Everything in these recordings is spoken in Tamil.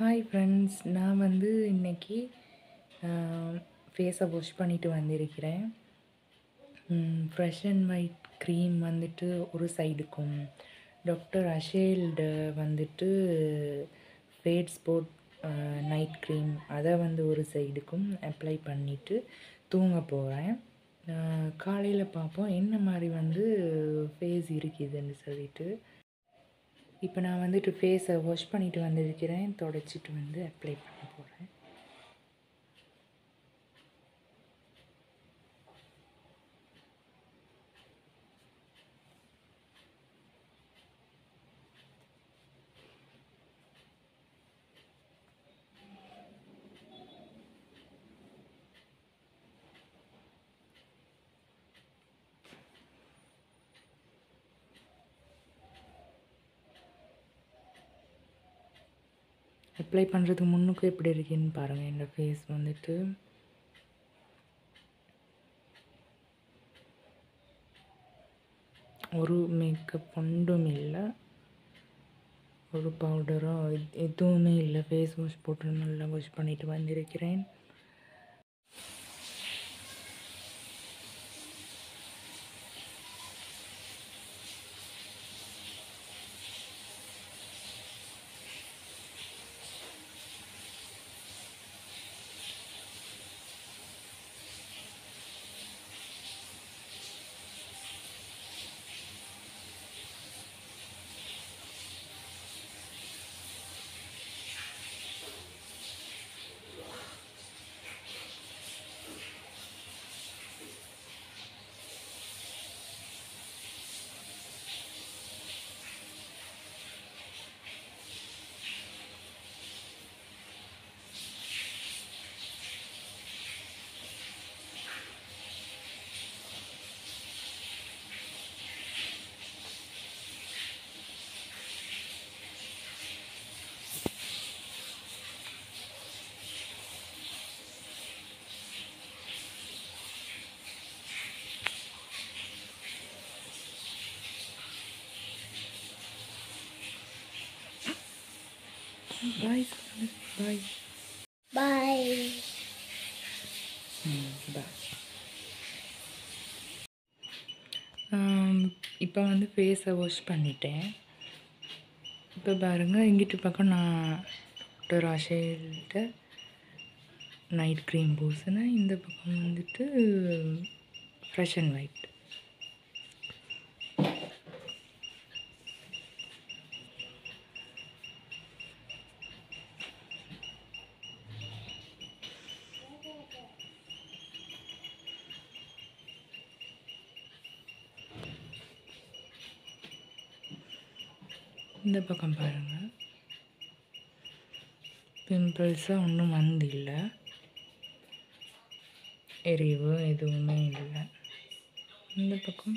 ஹாய் ஃப்ரெண்ட்ஸ் நான் வந்து இன்னைக்கு ஃபேஸை வாஷ் பண்ணிட்டு வந்திருக்கிறேன் ஃப்ரெஷ் அண்ட் ஒயிட் க்ரீம் வந்துட்டு ஒரு சைடுக்கும் டாக்டர் அஷேல்டு வந்துட்டு ஃபேட் ஸ்போர்ட் நைட் க்ரீம் அதை வந்து ஒரு சைடுக்கும் அப்ளை பண்ணிவிட்டு தூங்க போகிறேன் காலையில் பார்ப்போம் என்ன மாதிரி வந்து ஃபேஸ் இருக்குதுன்னு சொல்லிட்டு இப்போ நான் வந்துட்டு ஃபேஸை வாஷ் பண்ணிட்டு வந்திருக்கிறேன் தொடச்சிட்டு வந்து அப்ளை பண்ண போகிறேன் அப்ளை பண்ணுறதுக்கு முன்னுக்கு எப்படி இருக்குன்னு பாருங்கள் இந்த ஃபேஸ் வந்துட்டு ஒரு மேக்கப் ஒன்றும் இல்லை ஒரு பவுடரோ எதுவுமே இல்லை ஃபேஸ் வாஷ் போட்டு நல்லா வாஷ் பண்ணிட்டு வந்திருக்கிறேன் பாய் பாய் Bye. பாய் இப்போ வந்து ஃபேஸை வாஷ் பண்ணிட்டேன் இப்போ பாருங்கள் இங்கிட்டு பக்கம் நான் டாக்டர் ஆஷேல்கிட்ட நைட் க்ரீம் பூசினேன் இந்த பக்கம் வந்துட்டு ஃப்ரெஷ் அண்ட் ஒயிட் இந்த பக்கம் பாருங்கள் பிம்பிள்ஸாக ஒன்றும் வந்து இல்லை எரிவு எதுவுமே இல்லை இந்த பக்கம்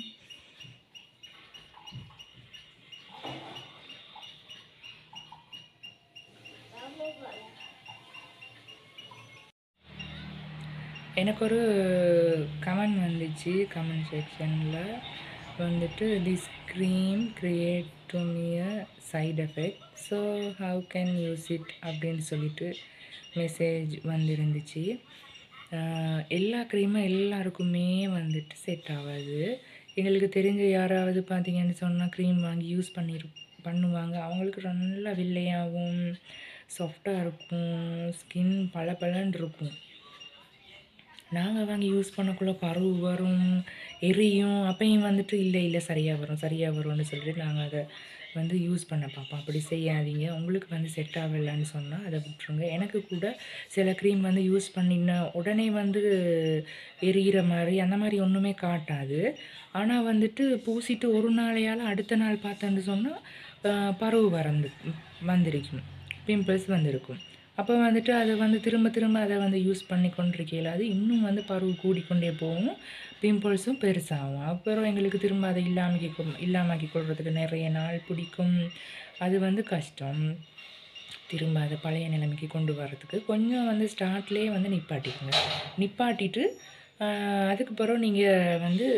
எனக்கு ஒரு கமெண்ட் வந்துச்சு கமெண்ட் செக்ஷனில் வந்துட்டு this cream create to me a side effect so how can use it அப்படின்னு சொல்லிட்டு மெசேஜ் வந்துருந்துச்சு ஆஹ் எல்லா க்ரீமும் எல்லாருக்குமே வந்துட்டு செட் ஆகாது எங்களுக்கு தெரிஞ்ச யாராவது பார்த்தீங்கன்னு சொன்னால் க்ரீம் வாங்கி யூஸ் பண்ணிரு பண்ணுவாங்க அவங்களுக்கு நல்லா வெள்ளையாகவும் சாஃப்டாக இருக்கும் ஸ்கின் பளபளன்னு இருக்கும் நாங்கள் வாங்கி யூஸ் பண்ணக்குள்ள பருவு வரும் எரியும் அப்பையும் வந்துட்டு இல்லை இல்லை சரியாக வரும் சரியாக வரும்னு சொல்லிட்டு நாங்கள் அதை வந்து யூஸ் பண்ண பார்ப்போம் அப்படி செய்யாதீங்க உங்களுக்கு வந்து செட் ஆகலைன்னு சொன்னால் அதை விட்டுருங்க எனக்கு கூட சில க்ரீம் வந்து யூஸ் பண்ணின உடனே வந்து எரியிற மாதிரி அந்த மாதிரி ஒன்றுமே காட்டாது ஆனால் வந்துட்டு பூசிட்டு ஒரு நாளையால் அடுத்த நாள் பார்த்தேன்னு சொன்னால் பருவு வரந்து வந்திருக்கும் பிம்பிள்ஸ் வந்திருக்கும் அப்போ வந்துட்டு அதை வந்து திரும்ப திரும்ப அதை வந்து யூஸ் பண்ணி கொண்டிருக்கையில் அது இன்னும் வந்து பருவு கூடிக்கொண்டே போகும் பிம்பிள்ஸும் பெருசாகும் அப்புறம் எங்களுக்கு திரும்ப அதை இல்லாமக்கி இல்லாமக்கி கொள்றதுக்கு நிறைய நாள் பிடிக்கும் அது வந்து கஷ்டம் திரும்ப அதை பழைய நிலைமைக்கு கொண்டு வர்றதுக்கு கொஞ்சம் வந்து ஸ்டார்ட்லேயே வந்து நிப்பாட்டிக்கோங்க நிப்பாட்டிட்டு ஆஹ், அதுக்கு பிறகு நீங்கள் வந்து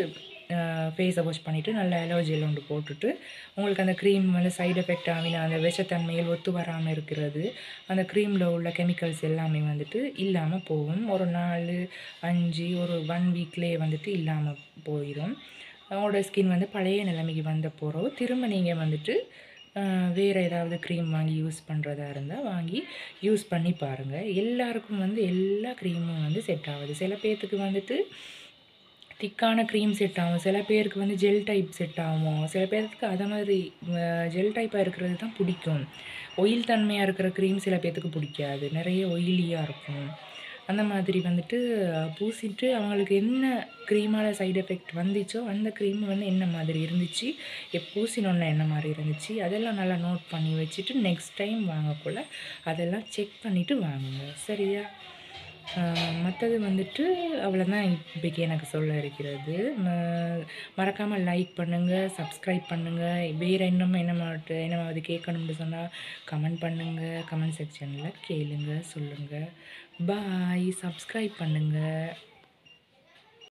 ஃபேஸை வாஷ் பண்ணிவிட்டு நல்லா அலர்ஜியில் ஒன்று போட்டுட்டு உங்களுக்கு அந்த க்ரீம் வந்து சைடு எஃபெக்ட் ஆகின அந்த விஷத்தன்மையில் ஒத்து வராமல் இருக்கிறது அந்த க்ரீமில் உள்ள கெமிக்கல்ஸ் எல்லாமே வந்துட்டு இல்லாமல் போகும் ஒரு நாலு அஞ்சு ஒரு ஒன் வீக்லேயே வந்துட்டு இல்லாமல் போயிடும் உங்களோட ஸ்கின் வந்து பழைய நிலைமைக்கு வந்த போகிறோம் திரும்ப நீங்கள் வந்துட்டு வேறு ஏதாவது க்ரீம் வாங்கி யூஸ் பண்ணுறதா இருந்தால் வாங்கி யூஸ் பண்ணி பாருங்கள் எல்லாருக்கும் வந்து எல்லா க்ரீமும் வந்து செட் ஆகுது சில பேர்த்துக்கு வந்துட்டு திக்கான க்ரீம் செட் ஆகும் சில பேருக்கு வந்து ஜெல் டைப் செட் ஆகும் சில பேருக்கு அதை மாதிரி ஜெல் டைப்பாக இருக்கிறது தான் பிடிக்கும் ஒயில் தன்மையாக இருக்கிற க்ரீம் சில பேர்த்துக்கு பிடிக்காது நிறைய ஒயிலியாக இருக்கும் அந்த மாதிரி வந்துட்டு பூசிட்டு அவங்களுக்கு என்ன க்ரீமால் சைடு எஃபெக்ட் வந்துச்சோ அந்த க்ரீம் வந்து என்ன மாதிரி இருந்துச்சு எப் பூசினோன்னே என்ன மாதிரி இருந்துச்சு அதெல்லாம் நல்லா நோட் பண்ணி வச்சுட்டு நெக்ஸ்ட் டைம் வாங்கக்குள்ள அதெல்லாம் செக் பண்ணிவிட்டு வாங்குங்க சரியா மற்றது வந்துட்டு அவ்வளோதான் இப்போக்கி எனக்கு சொல்ல இருக்கிறது மறக்காமல் லைக் பண்ணுங்கள் சப்ஸ்கிரைப் பண்ணுங்கள் வேறு இன்னும் என்ன மாட்டு என்ன மாதிரி கேட்கணும்னு சொன்னால் கமெண்ட் பண்ணுங்கள் கமெண்ட் செக்ஷனில் கேளுங்க சொல்லுங்கள் பாய் சப்ஸ்கிரைப் பண்ணுங்கள்